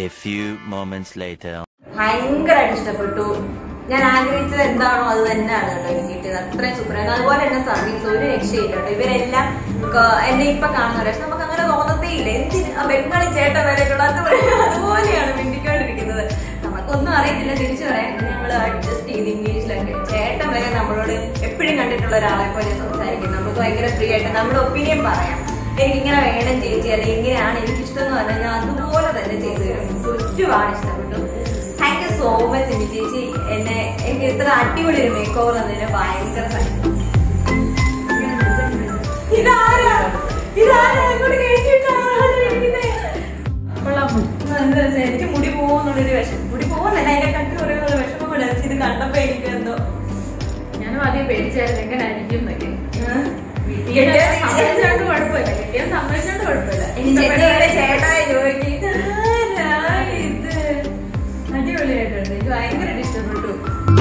few moments later. ഭയങ്കരമായിട്ട് ഇഷ്ടപ്പെട്ടു ഞാൻ ആഗ്രഹിച്ചത് എന്താണോ അത് തന്നെയാണ് കേട്ടോ എനിക്ക് കിട്ടിയത് അത്രയും സൂപ്പറാണ് അതുപോലെ തന്നെ സർവീസ് ഒരു രക്ഷയില്ല കേട്ടോ ഇവരെല്ലാം ക- എന്നെ ഇപ്പൊ കാണുന്ന പക്ഷെ നമുക്ക് അങ്ങനെ തോന്നത്തേ ഇല്ല എന്തിന് ആ ബംഗാളി ചേട്ടൻ വരെയുള്ള അതുപോലെയാണ് മിണ്ടിക്കൊണ്ടിരിക്കുന്നത് നമുക്കൊന്നും അറിയത്തില്ല തിരിച്ചു പറയാൻ ഞങ്ങൾ അഡ്ജസ്റ്റ് ചെയ്ത് ഇംഗ്ലീഷിലൊക്കെ ചേട്ടൻ വരെ നമ്മളോട് എപ്പോഴും കണ്ടിട്ടുള്ള ഒരാളെ പോലെ സംസാരിക്കും നമുക്ക് ഭയങ്കര ഫ്രീ ആയിട്ട് നമ്മുടെ ഒപ്പീനിയൻ പറയാം എനിക്ക് ഇങ്ങനെ വേണം ചേച്ചി അല്ലെങ്കിൽ ഇങ്ങനെയാണ് എനിക്ക് ഇഷ്ടം എന്ന് പറഞ്ഞാൽ ഞാൻ അതുപോലെ തന്നെ ചെയ്തു തരും ഒരുപാട് ഇഷ്ടപ്പെട്ടു താങ്ക് യു സോ മച്ച് എന്റെ ചേച്ചി എന്നെ എനിക്ക് ഇത്ര അടിപൊളി ഒരു മേക്ക് ഓവർ തന്നതിന് ഭയങ്കര thanks. ഇതാരാ ഇതാരാ ഇങ്ങോട്ട് കേട്ടിട്ടാണ് ഇരിക്കുന്നെ? ആ, എന്താ വെച്ചാ, എനിക്ക് മുടി പോകുന്നുള്ളൊരു വിഷം മുടി പോകുന്നില്ല അതിനെ കണ്ടു കുറേ വിഷമം പോലെ ഇത് കണ്ടപ്പോ എനിക്ക് എന്തോ ഞാനും ആദ്യം പേടിച്ചായിരുന്നു എങ്ങനെ ആയിരിക്കും എന്നൊക്കെ കെട്ടിയത് സമ്മതിച്ചോണ്ട് കുഴപ്പമില്ല കെട്ടിയാൽ സമ്മതിച്ചോണ്ട് കുഴപ്പമില്ല ഇനി ചേട്ടയുടെ ചേട്ടായി ചോദിക്കും "ഇതാരാ ഇത്?" അടിപൊളിയായിട്ടുണ്ട് എനിക്ക് ഭയങ്കരമായിട്ട് ഇഷ്ടപ്പെട്ടു